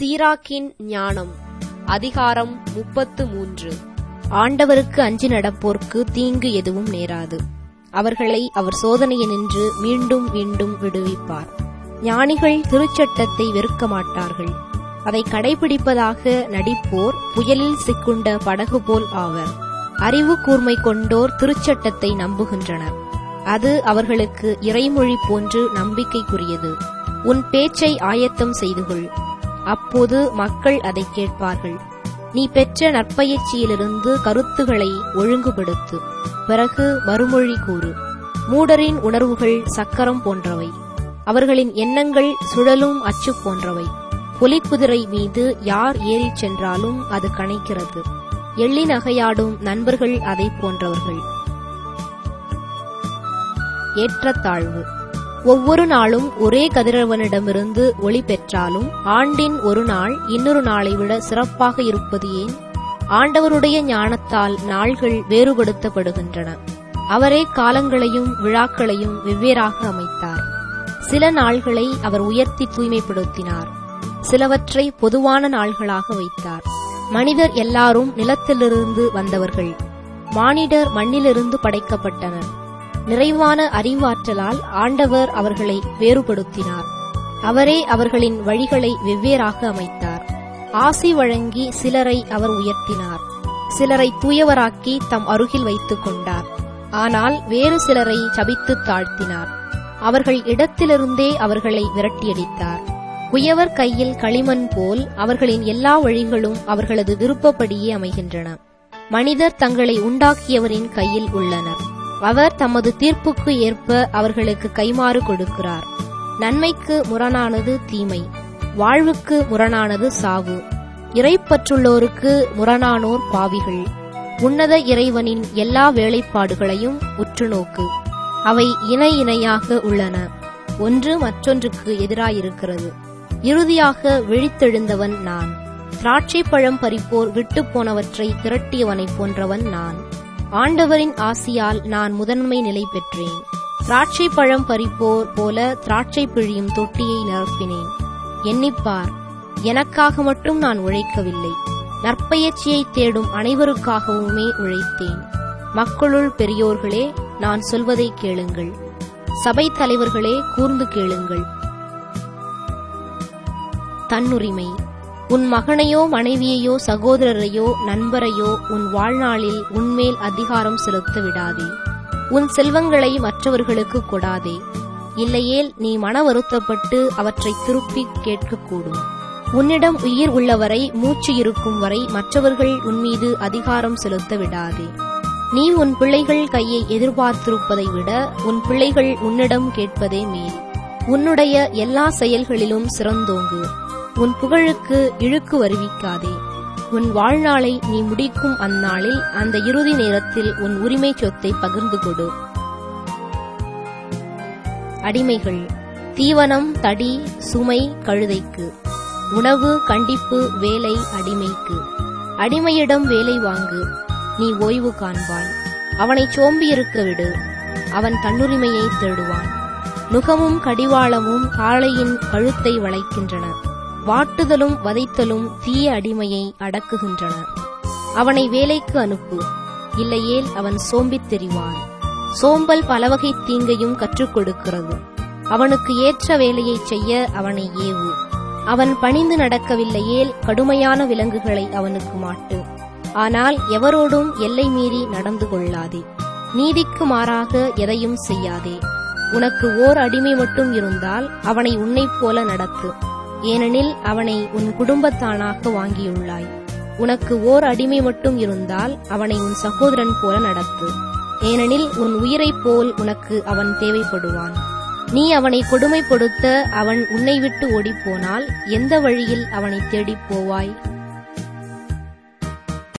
சீராக்கின் ஞானம் அதிகாரம் முப்பத்து மூன்று ஆண்டவருக்கு அஞ்சி நடப்போர்க்கு தீங்கு எதுவும் நேராது அவர்களை அவர் சோதனையினின்று மீண்டும் மீண்டும் விடுவிப்பார் ஞானிகள் திருச்சட்டத்தை வெறுக்க மாட்டார்கள் அதை கடைபிடிப்பதாக நடிப்போர் புயலில் சிக்குண்ட படகு போல் ஆவர் அறிவு கூர்மை கொண்டோர் திருச்சட்டத்தை நம்புகின்றனர் அது அவர்களுக்கு இறைமொழி போன்று நம்பிக்கைக்குரியது உன் பேச்சை ஆயத்தம் செய்து கொள் அப்போது மக்கள் அதை கேட்பார்கள் நீ பெற்ற நற்பயிற்சியிலிருந்து கருத்துகளை ஒழுங்குபடுத்து பிறகு மறுமொழி கூறு மூடரின் உணர்வுகள் சக்கரம் போன்றவை அவர்களின் எண்ணங்கள் சுழலும் அச்சு போன்றவை புலிக்குதிரை மீது யார் ஏறிச் சென்றாலும் அது கணைக்கிறது எள்ளி நகையாடும் நண்பர்கள் அதை போன்றவர்கள் ஏற்றத்தாழ்வு ஒவ்வொரு நாளும் ஒரே கதிரவனிடமிருந்து ஒளி பெற்றாலும் ஆண்டின் ஒரு நாள் இன்னொரு நாளை விட சிறப்பாக இருப்பது ஏன் ஆண்டவருடைய ஞானத்தால் நாள்கள் வேறுபடுத்தப்படுகின்றன அவரே காலங்களையும் விழாக்களையும் வெவ்வேறாக அமைத்தார் சில நாள்களை அவர் உயர்த்தி தூய்மைப்படுத்தினார் சிலவற்றை பொதுவான நாள்களாக வைத்தார் மனிதர் எல்லாரும் நிலத்திலிருந்து வந்தவர்கள் மானிடர் மண்ணிலிருந்து படைக்கப்பட்டனர் நிறைவான அறிவாற்றலால் ஆண்டவர் அவர்களை வேறுபடுத்தினார் அவரே அவர்களின் வழிகளை வெவ்வேறாக அமைத்தார் ஆசி வழங்கி சிலரை அவர் உயர்த்தினார் சிலரை தூயவராக்கி தம் அருகில் வைத்துக் கொண்டார் ஆனால் வேறு சிலரை சபித்து தாழ்த்தினார் அவர்கள் இடத்திலிருந்தே அவர்களை விரட்டியடித்தார் குயவர் கையில் களிமண் போல் அவர்களின் எல்லா வழிகளும் அவர்களது விருப்பப்படியே அமைகின்றன மனிதர் தங்களை உண்டாக்கியவரின் கையில் உள்ளனர் அவர் தமது தீர்ப்புக்கு ஏற்ப அவர்களுக்கு கைமாறு கொடுக்கிறார் நன்மைக்கு முரணானது தீமை வாழ்வுக்கு முரணானது சாவு இறைப்பற்றுள்ளோருக்கு முரணானோர் பாவிகள் உன்னத இறைவனின் எல்லா வேலைப்பாடுகளையும் உற்றுநோக்கு அவை இணை இணையாக உள்ளன ஒன்று மற்றொன்றுக்கு எதிராயிருக்கிறது இறுதியாக விழித்தெழுந்தவன் நான் திராட்சை பழம் பறிப்போர் விட்டு போனவற்றை திரட்டியவனைப் போன்றவன் நான் ஆண்டவரின் ஆசியால் நான் முதன்மை நிலை பெற்றேன் திராட்சை பழம் பறிப்போர் போல திராட்சை பிழியும் தொட்டியை நிரப்பினேன் எண்ணிப்பார் எனக்காக மட்டும் நான் உழைக்கவில்லை நற்பயிற்சியை தேடும் அனைவருக்காகவுமே உழைத்தேன் மக்களுள் பெரியோர்களே நான் சொல்வதை கேளுங்கள் சபை தலைவர்களே கூர்ந்து கேளுங்கள் தன்னுரிமை உன் மகனையோ மனைவியையோ சகோதரரையோ நண்பரையோ உன் வாழ்நாளில் உன்மேல் அதிகாரம் செலுத்த விடாதே உன் செல்வங்களை மற்றவர்களுக்கு கொடாதே இல்லையேல் நீ மன வருத்தப்பட்டு அவற்றை திருப்பி கேட்கக்கூடும் உன்னிடம் உயிர் உள்ளவரை மூச்சு இருக்கும் வரை மற்றவர்கள் உன்மீது அதிகாரம் செலுத்த விடாதே நீ உன் பிள்ளைகள் கையை எதிர்பார்த்திருப்பதை விட உன் பிள்ளைகள் உன்னிடம் கேட்பதே மேல் உன்னுடைய எல்லா செயல்களிலும் சிறந்தோங்கு உன் புகழுக்கு இழுக்கு வருவிக்காதே உன் வாழ்நாளை நீ முடிக்கும் அந்நாளில் அந்த இறுதி நேரத்தில் உன் உரிமை சொத்தை பகிர்ந்து கொடு அடிமைகள் தீவனம் தடி சுமை கழுதைக்கு உணவு கண்டிப்பு வேலை அடிமைக்கு அடிமையிடம் வேலை வாங்கு நீ ஓய்வு காண்பாய் அவனை சோம்பியிருக்க விடு அவன் தன்னுரிமையை தேடுவான் நுகமும் கடிவாளமும் காளையின் கழுத்தை வளைக்கின்றன வாட்டுதலும் வதைத்தலும் தீய அடிமையை அடக்குகின்றன அவனை வேலைக்கு அனுப்பு இல்லையேல் அவன் சோம்பித் தெரிவான் சோம்பல் பலவகை தீங்கையும் கற்றுக் கொடுக்கிறது அவனுக்கு ஏற்ற வேலையைச் செய்ய அவனை ஏவு அவன் பணிந்து நடக்கவில்லையேல் கடுமையான விலங்குகளை அவனுக்கு மாட்டு ஆனால் எவரோடும் எல்லை மீறி நடந்து கொள்ளாதே நீதிக்கு மாறாக எதையும் செய்யாதே உனக்கு ஓர் அடிமை மட்டும் இருந்தால் அவனை உன்னைப் போல நடத்து ஏனெனில் அவனை உன் குடும்பத்தானாக வாங்கியுள்ளாய் உனக்கு ஓர் அடிமை மட்டும் இருந்தால் அவனை உன் சகோதரன் போல நடத்து ஏனெனில் உன் உயிரைப் போல் உனக்கு அவன் தேவைப்படுவான் நீ அவனை கொடுமைப்படுத்த அவன் உன்னை விட்டு ஓடிப்போனால் எந்த வழியில் அவனை தேடிப் போவாய்